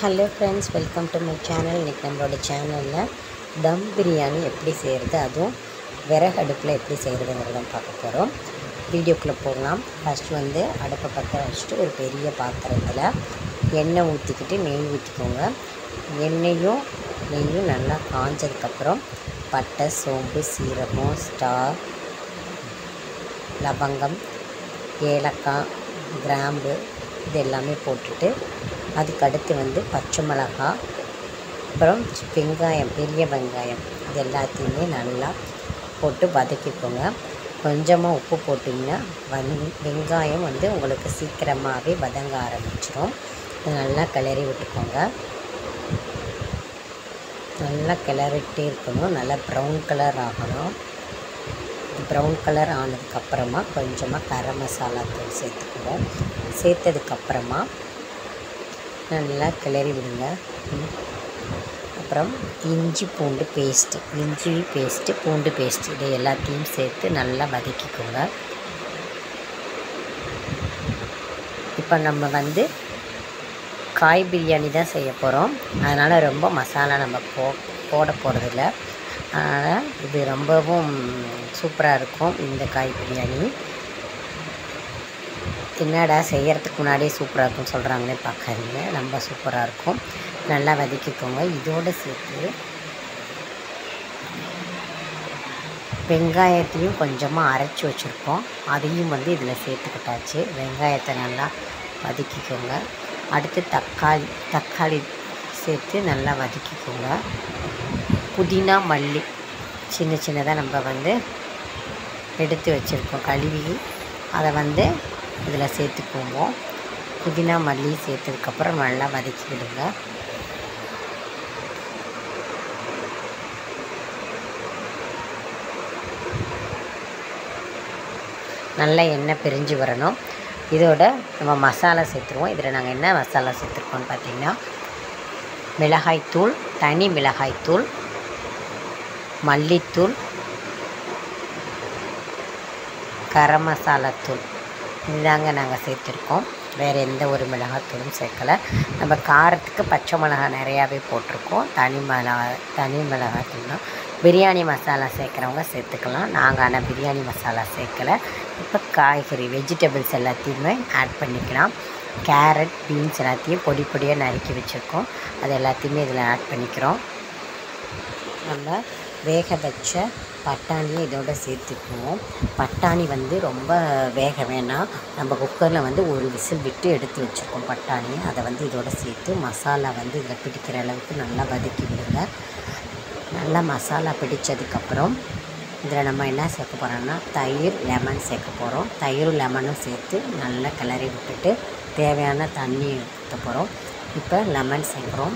Hello friends welcome to my channel இன்றைக்கி நம்மளோட சேனலில் தம் பிரியாணி எப்படி செய்கிறது அதுவும் விறகு அடுப்பில் எப்படி செய்கிறதுங்கிறத பார்க்க போகிறோம் வீடியோக்குள்ளே போகலாம் ஃபஸ்ட் வந்து அடுப்பை பற்ற வச்சுட்டு ஒரு பெரிய பாத்திரத்தில் எண்ணெய் ஊற்றிக்கிட்டு நெய் ஊற்றிக்கோங்க எண்ணெயும் நெய்யும் நல்லா காஞ்சதுக்கப்புறம் பட்டை சோம்பு சீரகம் ஸ்டார் லவங்கம் ஏலக்காய் கிராம்பு இது எல்லாமே போட்டுட்டு அதுக்கு அடுத்து வந்து பச்சை மிளகாய் அப்புறம் வெங்காயம் பெரிய வெங்காயம் இது எல்லாத்தையுமே நல்லா போட்டு வதக்கிக்கோங்க கொஞ்சமாக உப்பு போட்டிங்கன்னா வந் வெங்காயம் வந்து உங்களுக்கு சீக்கிரமாகவே வதங்க ஆரம்பிச்சிடும் இது நல்லா கிளறி விட்டுக்கோங்க நல்லா கிளறிட்டே இருக்கணும் நல்லா ப்ரௌன் கலர் ஆகணும் ப்ரௌன் கலர் ஆனதுக்கப்புறமா கொஞ்சமாக கரம் மசாலா தூள் சேர்த்துக்குவோம் சேர்த்ததுக்கப்புறமா நல்லா கிளறி விடுங்க ம். அப்புறம் இஞ்சி பூண்டு பேஸ்ட்டு இஞ்சி பேஸ்ட்டு பூண்டு பேஸ்ட் இது எல்லாத்தையும் சேர்த்து நல்லா வதக்கிக்கோங்க இப்போ நம்ம வந்து காய் பிரியாணி தான் செய்ய போகிறோம் அதனால் ரொம்ப மசாலா நம்ம போ போட போகிறதில்ல அதனால் இது ரொம்பவும் சூப்பராக இருக்கும் இந்த காய் பிரியாணி என்னடா செய்யறதுக்கு முன்னாடியே சூப்பராக இருக்கும்னு சொல்கிறாங்களே பார்க்காதீங்க ரொம்ப சூப்பராக இருக்கும் நல்லா வதக்கிக்கோங்க இதோடு சேர்த்து வெங்காயத்தையும் கொஞ்சமாக அரைச்சி வச்சுருக்கோம் அதையும் வந்து இதில் சேர்த்துக்கிட்டாச்சு வெங்காயத்தை நல்லா வதக்கிக்கோங்க அடுத்து தக்காளி தக்காளி சேர்த்து நல்லா வதக்கிக்கோங்க புதினா மல்லி சின்ன சின்னதாக நம்ம வந்து எடுத்து வச்சுருக்கோம் கழுவி அதை வந்து இதில் சேர்த்துக்குவோம் புதினா மல்லி சேர்த்ததுக்கப்புறம் நல்லா வதக்கி விடுங்க நல்லா எண்ணெய் பிரிஞ்சு வரணும் இதோட நம்ம மசாலா சேர்த்துருவோம் இதில் நாங்கள் என்ன மசாலா சேர்த்துருக்கோம்னு பார்த்தீங்கன்னா மிளகாய்த்தூள் தனி மிளகாய்த்தூள் மல்லித்தூள் கரம் மசாலாத்தூள் இதுதாங்க நாங்கள் சேர்த்துருக்கோம் வேறு எந்த ஒரு மிளகாத்தூளும் சேர்க்கலை நம்ம காரத்துக்கு பச்சை மிளகாய் நிறையாவே போட்டிருக்கோம் தனி மிளகாய் தனி மிளகாத்தூள் தான் பிரியாணி மசாலா சேர்க்குறவங்க சேர்த்துக்கலாம் நாங்கள் ஆனால் பிரியாணி மசாலா சேர்க்கலை இப்போ காய்கறி வெஜிடபிள்ஸ் எல்லாத்தையுமே ஆட் பண்ணிக்கலாம் கேரட் பீன்ஸ் எல்லாத்தையும் பொடி பொடியாக நறுக்கி வச்சுருக்கோம் அது எல்லாத்தையுமே இதில் ஆட் பண்ணிக்கிறோம் நம்ம வேக வச்ச பட்டாணியை இதோட சேர்த்துக்குவோம் பட்டாணி வந்து ரொம்ப வேக வேணாம் நம்ம குக்கரில் வந்து ஒரு விசில் விட்டு எடுத்து வச்சுருக்கோம் பட்டாணி அதை வந்து இதோட சேர்த்து மசாலா வந்து இதில் பிடிக்கிற அளவுக்கு நல்லா வதக்கி விடுங்க நல்லா மசாலா பிடிச்சதுக்கப்புறம் இதில் நம்ம என்ன சேர்க்க போகிறோம்னா தயிர் லெமன் சேர்க்க போகிறோம் தயிரும் லெமனும் சேர்த்து நல்லா கிளறி விட்டுட்டு தேவையான தண்ணி ஊற்ற போகிறோம் இப்போ லெமன் சேர்க்குறோம்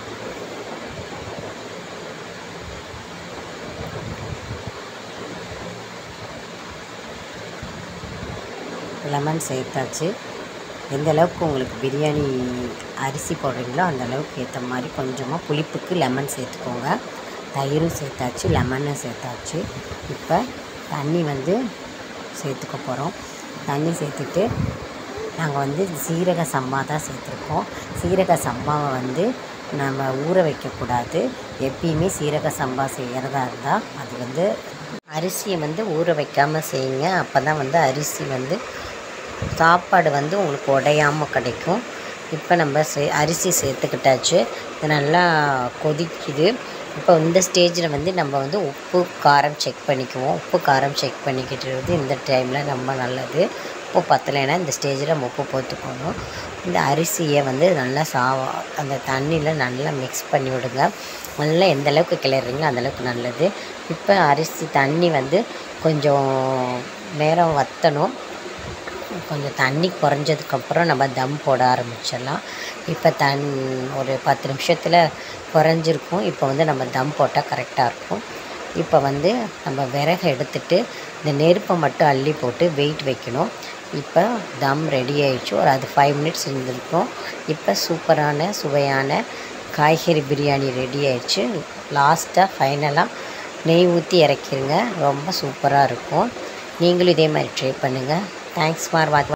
லெமன் சேர்த்தாச்சு எந்த அளவுக்கு உங்களுக்கு பிரியாணி அரிசி போடுறீங்களோ அந்த அளவுக்கு ஏற்ற மாதிரி கொஞ்சமாக புளிப்புக்கு லெமன் சேர்த்துக்கோங்க தயிரும் சேர்த்தாச்சு லெமனும் சேர்த்தாச்சு இப்போ தண்ணி வந்து சேர்த்துக்க போகிறோம் தண்ணி சேர்த்துட்டு நாங்கள் வந்து சீரக சம்பா தான் சேர்த்துருக்கோம் சீரக சம்பாவை வந்து நம்ம ஊற வைக்கக்கூடாது எப்பயுமே சீரக சம்பா செய்கிறதா இருந்தால் அது வந்து அரிசியை வந்து ஊற வைக்காமல் செய்யுங்க அப்போ தான் வந்து அரிசி வந்து சாப்பாடு வந்து உங்களுக்கு உடையாமல் கிடைக்கும் இப்போ நம்ம சே அரிசி சேர்த்துக்கிட்டாச்சு இது நல்லா கொதிக்குது இப்போ இந்த ஸ்டேஜில் வந்து நம்ம வந்து உப்பு காரம் செக் பண்ணிக்குவோம் உப்பு காரம் செக் பண்ணிக்கிட்டு இந்த டைமில் ரொம்ப நல்லது உப்பு பத்தலைன்னா இந்த ஸ்டேஜில் நம்ம உப்பு போட்டுக்கணும் இந்த அரிசியை வந்து நல்லா சாவா அந்த தண்ணியில் நல்லா மிக்ஸ் பண்ணி விடுங்க நல்லா எந்த அளவுக்கு கிளறீங்களோ அந்தளவுக்கு நல்லது இப்போ அரிசி தண்ணி வந்து கொஞ்சம் நேரம் வற்றணும் கொஞ்சம் தண்ணி குறைஞ்சதுக்கப்புறம் நம்ம தம் போட ஆரம்பிச்சிடலாம் இப்போ தன் ஒரு பத்து நிமிஷத்தில் குறைஞ்சிருக்கும் இப்போ வந்து நம்ம தம் போட்டால் கரெக்டாக இருக்கும் இப்போ வந்து நம்ம விறகு எடுத்துட்டு இந்த நெருப்பை மட்டும் அள்ளி போட்டு வெயிட் வைக்கணும் இப்போ தம் ரெடி ஆயிடுச்சு ஒரு அது ஃபைவ் மினிட்ஸ் இருந்திருக்கும் இப்போ சூப்பரான சுவையான காய்கறி பிரியாணி ரெடி ஆயிடுச்சு லாஸ்ட்டாக ஃபைனலாக நெய் ஊற்றி இறக்கிருங்க ரொம்ப சூப்பராக இருக்கும் நீங்களும் இதே மாதிரி ட்ரை பண்ணுங்கள் தேங்க்ஸ் ஃபார் வாட்ச்